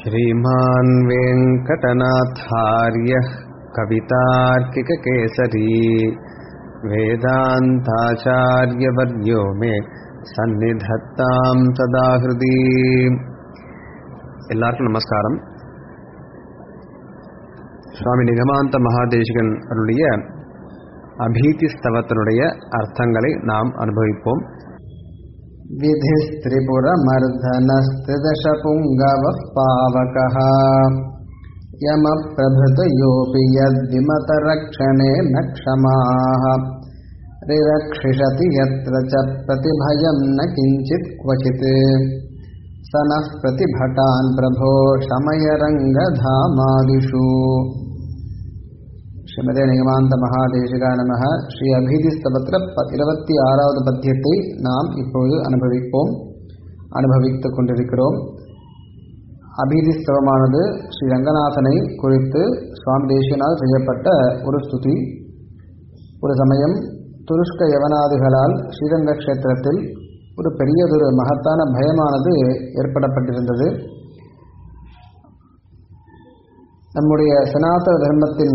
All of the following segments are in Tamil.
श्रीमान् वेङ्कटनाथार्यः कवितार्किककेसरी वेदान्ताचार्यवर्यो मे சந்நிதத்தாம் சதா ஹிருதி எல்லாருக்கும் நமஸ்காரம் சுவாமி நிகமாந்த மகாதேசிகன் அருளிய அபீதி ஸ்தவத்தினுடைய அர்த்தங்களை நாம் அனுபவிப்போம் विधिस्त्रिपुरमर्दनस्त्रिदशपुङ्गवः पावकः यमप्रभृतयोऽपि यद्विमतरक्षणे न क्षमाः रिरक्षिषति यत्र च प्रतिभयं न किञ्चित् क्वचित् स नः प्रतिभटान् प्रभो शमयरङ्गधामादिषु ஸ்ரீமதே நிகமாந்த மகாதேசிகா நமக ஸ்ரீ அபீதிஸ்தபத்திர ப இருபத்தி ஆறாவது பத்தியத்தை நாம் இப்பொழுது அனுபவிப்போம் அனுபவித்துக் கொண்டிருக்கிறோம் அபீதிஸ்தவமானது ஸ்ரீ ரங்கநாதனை குறித்து சுவாமி தேசியனால் செய்யப்பட்ட ஒரு ஸ்துதி ஒரு சமயம் துருஷ்க யவனாதிகளால் ஸ்ரீரங்க கஷேத்திரத்தில் ஒரு பெரியதொரு மகத்தான பயமானது ஏற்படப்பட்டிருந்தது நம்முடைய சனாதன தர்மத்தின்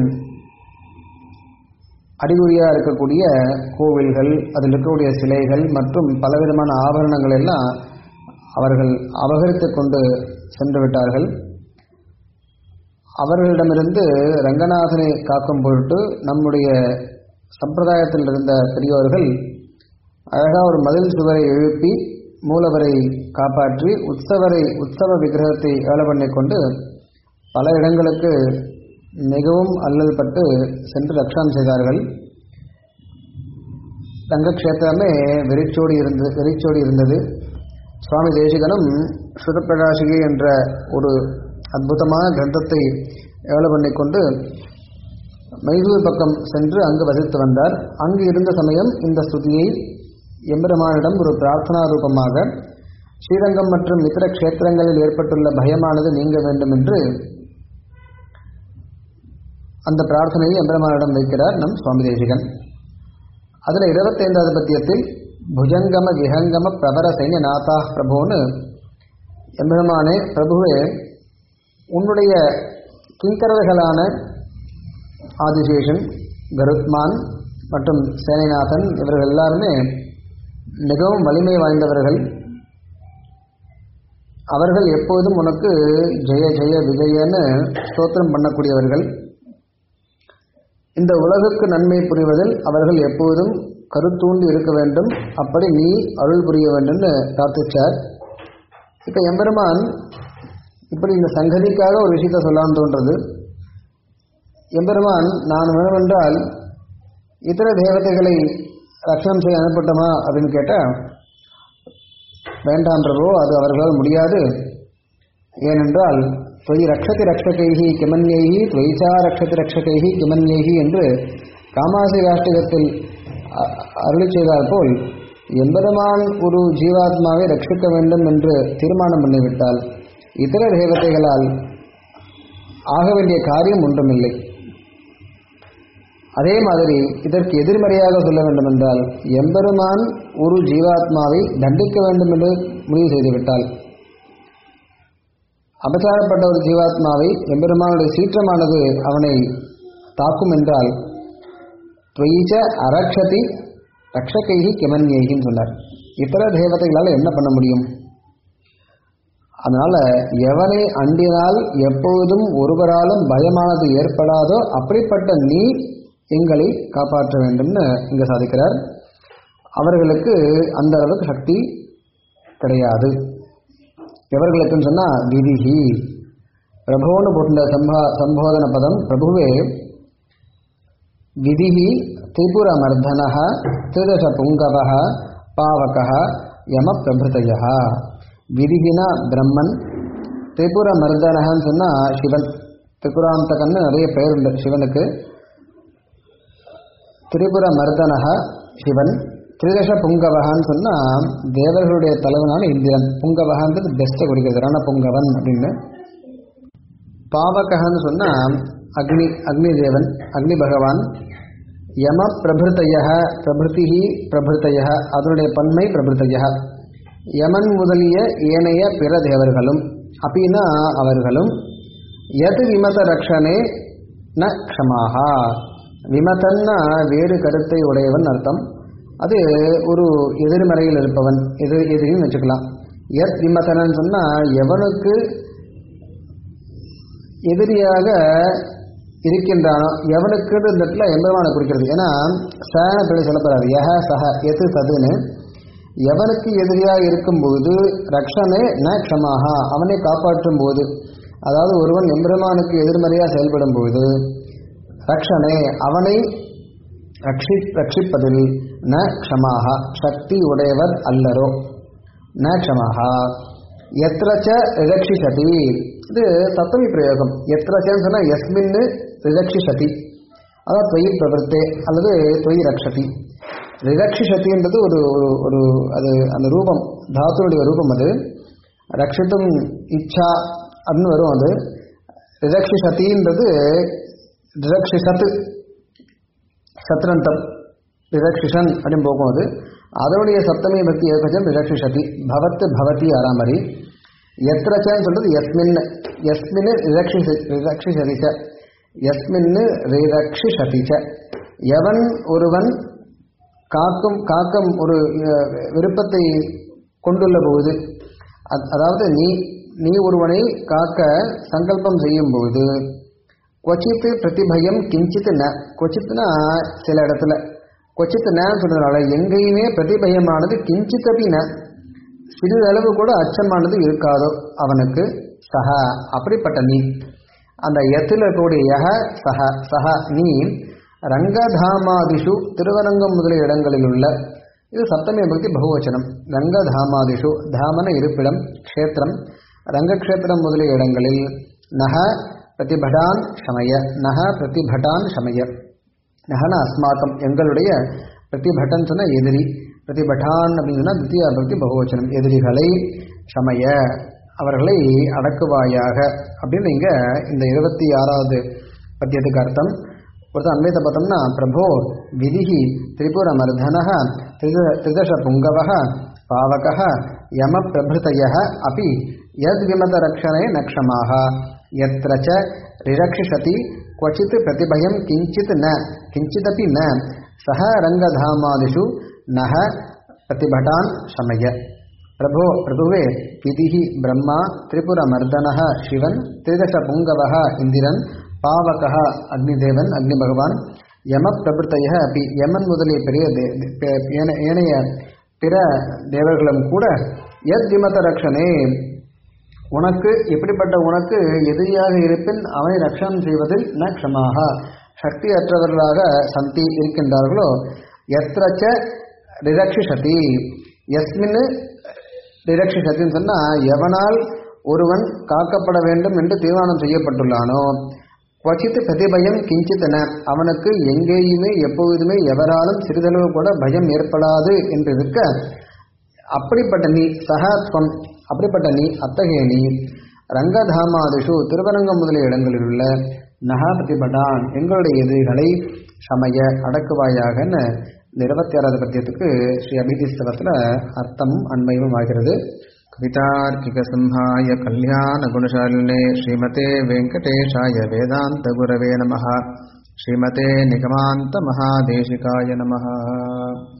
அறிகுறியாக இருக்கக்கூடிய கோவில்கள் அதில் இருக்கக்கூடிய சிலைகள் மற்றும் பலவிதமான ஆபரணங்கள் எல்லாம் அவர்கள் அபகரித்து கொண்டு சென்று விட்டார்கள் அவர்களிடமிருந்து ரங்கநாதனை காக்கும் பொருட்டு நம்முடைய சம்பிரதாயத்தில் இருந்த பெரியோர்கள் அழகாக ஒரு மதில் சுவரை எழுப்பி மூலவரை காப்பாற்றி உற்சவரை உற்சவ விக்கிரகத்தை வேலை பண்ணி கொண்டு பல இடங்களுக்கு மிகவும் அல்லல் பட்டு சென்று ரக்ஷாம் செய்தார்கள் ரங்கக்ஷேத்திரமே வெறிச்சோடி இருந்தது வெறிச்சோடி இருந்தது சுவாமி தேசிகனும் ஸ்ருதப்பிரகாசிகை என்ற ஒரு அற்புதமான கிரந்தத்தை ஏவலை பண்ணிக்கொண்டு மைசூர் பக்கம் சென்று அங்கு வசித்து வந்தார் அங்கு இருந்த சமயம் இந்த ஸ்துதியை எம்பெருமானிடம் ஒரு பிரார்த்தனா ரூபமாக ஸ்ரீரங்கம் மற்றும் இதர க்ஷேத்திரங்களில் ஏற்பட்டுள்ள பயமானது நீங்க வேண்டும் என்று அந்த பிரார்த்தனையை எம்பெருமானிடம் வைக்கிறார் நம் சுவாமி தேசிகன் அதில் இருபத்தைந்தாவது பத்தியத்தில் புஜங்கம விஹங்கம பிரபர சைன்ய நாதா பிரபுன்னு எம்பெருமானே பிரபுவே உன்னுடைய கிங்கரர்களான ஆதிசேஷன் கருத்மான் மற்றும் சேனைநாதன் இவர்கள் எல்லாருமே மிகவும் வலிமை வாய்ந்தவர்கள் அவர்கள் எப்போதும் உனக்கு ஜெய ஜெய விஜயன்னு ஸ்தோத்திரம் பண்ணக்கூடியவர்கள் இந்த உலகுக்கு நன்மை புரிவதில் அவர்கள் எப்போதும் கருத்தூண்டி இருக்க வேண்டும் அப்படி நீ அருள் புரிய வேண்டும்னு பிரார்த்திச்சார் இப்போ எம்பெருமான் இப்படி இந்த சங்கதிக்காக ஒரு விஷயத்த சொல்லலாம்னு தோன்றது எம்பெருமான் நான் வேணுமென்றால் இதர தேவதைகளை ரட்சணம் செய்ய அனுப்பட்டோமா அப்படின்னு கேட்டால் வேண்டாம் பிரபு அது அவர்களால் முடியாது ஏனென்றால் துவை ரக்ஷதி ரக்ஷகைஹி கிமன்யைஹி துவைச்சா ரக்ஷதி ரக்ஷகைஹி கிமன்யைஹி என்று காமாசி ராஷ்டிரத்தில் அருளி செய்தால் போல் எம்பெருமான் ஒரு ஜீவாத்மாவை ரட்சிக்க வேண்டும் என்று தீர்மானம் பண்ணிவிட்டால் இதர தேவதைகளால் ஆக வேண்டிய காரியம் ஒன்றுமில்லை அதே மாதிரி இதற்கு எதிர்மறையாக சொல்ல வேண்டுமென்றால் எம்பெருமான் ஒரு ஜீவாத்மாவை தண்டிக்க வேண்டும் என்று முடிவு செய்துவிட்டால் அபச்சாரப்பட்ட ஒரு ஜீவாத்மாவை எம்பெருமானுடைய சீற்றமானது அவனை தாக்கும் என்றால் துவைச்ச அரக்ஷதி ரக்ஷகைகி கிமன்யைகின்னு சொன்னார் இத்தர தேவதைகளால் என்ன பண்ண முடியும் அதனால எவனை அண்டினால் எப்பொழுதும் ஒருவராலும் பயமானது ஏற்படாதோ அப்படிப்பட்ட நீ எங்களை காப்பாற்ற வேண்டும்னு இங்க சாதிக்கிறார் அவர்களுக்கு அந்த அளவுக்கு சக்தி கிடையாது எவர்களுக்குன்னு சொன்னா விதிஹி பிரபுன்னு போட்ட சம்பா சம்போதன பதம் பிரபுவே விதிஹி திரிபுர மர்தன திரிதச புங்கவ பாவக யம பிரபிருதய விதிகினா பிரம்மன் திரிபுர மர்தனன்னு சொன்னா சிவன் திரிபுராந்தகன்னு நிறைய பெயர் உண்டு சிவனுக்கு திரிபுர மர்தனக சிவன் திரிதச புங்கவகான்னு சொன்னால் தேவர்களுடைய தலைவனான இந்திரன் புங்கவகான்றது பெஸ்ட்டை குறிக்கிறது ரண புங்கவன் அப்படின்னு பாவகன்னு சொன்னால் அக்னி அக்னி தேவன் அக்னி பகவான் யம பிரபிருத்தய பிரபிருத்தி பிரபிருத்தய அதனுடைய பன்மை பிரபிருத்தய யமன் முதலிய ஏனைய பிற தேவர்களும் அப்படின்னா அவர்களும் எது விமத ரக்ஷனே ந க்ஷமாகா விமதன்னா வேறு கருத்தை உடையவன் அர்த்தம் அது ஒரு எதிர்மறையில் இருப்பவன் எதிர் எதிரின்னு வச்சுக்கலாம் எத் விமதனன்னு சொன்னால் எவனுக்கு எதிரியாக இருக்கின்றானோ எவனுக்கு இந்த இடத்துல எம்பெருமானை குறிக்கிறது ஏன்னா சன சொல்லி சொல்லப்படாது யஹ சஹ எது ததுன்னு எவனுக்கு எதிரியாக இருக்கும்போது ரக்ஷனே ந க்ஷமாகா அவனை காப்பாற்றும் போது அதாவது ஒருவன் எம்பெருமானுக்கு எதிர்மறையாக செயல்படும் போது ரக்ஷனே அவனை ரட்சி ரட்சிப்பதில் ந க்ஷமாக சக்தி உடையவர் அல்லரோ ந க்ஷமாக எத்திரச்ச ரிரக்ஷிஷதி இது சப்தமி பிரயோகம் எத்திரச்சன்னு சொன்னால் எஸ்மின்னு ரிரக்ஷிஷதி அதாவது தொய் பிரவர்த்தே அல்லது தொய் ரக்ஷதி ரிரக்ஷிஷதின்றது ஒரு ஒரு ஒரு அது அந்த ரூபம் தாத்துனுடைய ரூபம் அது ரக்ஷித்தும் இச்சா அப்படின்னு வரும் அது ரிரக்ஷிஷதின்றது ரிரக்ஷிஷத்து சத்ரந்தம் ரிரக்ஷிஷன் அப்படின்னு போகும் அது அதனுடைய சப்தமி பக்தி ஏகஜம் ரிரக்ஷிஷதி பவத் பவதி ஆறாமரி எத்திரச்சன்னு சொல்றது எஸ்மின் எஸ்மின் ரிரக்ஷி ரிரக்ஷிஷதிச்ச எஸ்மின் ரிரக்ஷிஷதிச்ச எவன் ஒருவன் காக்கும் காக்கும் ஒரு அஹ், விருப்பத்தை கொண்டுள்ள போது அ- அதாவது நீ நீ ஒருவனை காக்க சங்கல்பம் செய்யும் போது கொச்சித்து பிரதிபயம் கிஞ்சித்து ந கொச்சித்துனா சில இடத்துல கொச்சித்து நன்னு சொல்றதுனால எங்கேயுமே பிரதிபயமானது கிஞ்சித்தபி ந சிறிதளவு கூட அச்சமானது இருக்காதோ அவனுக்கு சஹ அப்படிப்பட்ட நீ அந்த எத்தில் இருக்கக்கூடிய யஹ சஹ சஹ நீ ரங்கதாமாதிஷு திருவரங்கம் முதலிய இடங்களில் உள்ள இது சப்தமி பக்தி பகுவச்சனம் ரங்கதாமாதிஷு தாமன இருப்பிடம் க்ஷேத்திரம் ரங்கக்ஷேத்திரம் முதலிய இடங்களில் நக பிரதிபடான் சமய நக பிரதிபடான் சமய நகன அஸ்மாக்கம் எங்களுடைய பிரதிபட்டன் சொன்ன எதிரி பிரதிபட்டான் அப்படின்னு சொன்னா தித்தியா பக்தி பகுவச்சனம் எதிரிகளை சமய அவர்களை அடக்குவாயாக அப்படின்னு இங்க இந்த இருபத்தி ஆறாவது பத்தியத்துக்கு அர்த்தம் ஒருத்தர் அன்வைத்த பார்த்தோம்னா பிரபோ விதிஹி திரிபுர மர்தனः திரித திரிதಶ புங்கவः பாவகः யம பிரபृतयः अपि यद्विमतरक्षणे न क्षमाः यत्र च रिरक्षिषति क्वचित् प्रतिभयं किञ्चित् न किञ्चिदपि न सः रङ्गधामादिषु नः प्रतिभटान् शमय प्रभो प्रभुवे विधिः ब्रह्मा त्रिपुरमर्दनः शिवन् त्रिदशपुङ्गवः इन्दिरन् பாவகः அக்னிதேவன் அக்னி பகவான் யம பிரபுத்தைய அப்படி யமன் முதலிய பெரிய தே- பே- ஏன- ஏனைய பிற தேவர்களும் கூட எத் விமத ரக்ஷனே உனக்கு எப்படிப்பட்ட உனக்கு எதிரியாக இருப்பின் அவனை ரக்ஷணம் செய்வதில் ந க்ஷமாக சக்தியற்றவர்களாக சந்தி இருக்கின்றார்களோ எத்திரச்ச ரிரக்ஷிஷதி எஸ்மின் ரிரக்ஷிஷத்தின்னு சொன்னால் எவனால் ஒருவன் காக்கப்பட வேண்டும் என்று தீர்மானம் செய்யப்பட்டுள்ளானோ கொச்சித்து பிரதிபயம் கிஞ்சித்தன அவனுக்கு எங்கேயுமே எப்பொழுதுமே எவராலும் சிறிதளவு கூட பயம் ஏற்படாது என்று இருக்க அப்படிப்பட்ட நீ சகாத்வம் அப்படிப்பட்ட நீ அத்தகைய நீ ரங்கதாமாதிஷு திருவரங்கம் முதலிய இடங்களில் உள்ள நகா பிரதிபடான் எங்களுடைய எதிரிகளை சமய அடக்குவாயாகன்னு இந்த இருபத்தி ஆறாவது பத்தியத்துக்கு ஸ்ரீ அபிதிஸ்தவத்தில் அர்த்தமும் அண்மையும் ஆகிறது कवितार्किकसंहाय कल्याणगुणशालिने श्रीमते वेङ्कटेशाय वेदान्तगुरवे नमः श्रीमते निगमान्तमहादेशिकाय नमः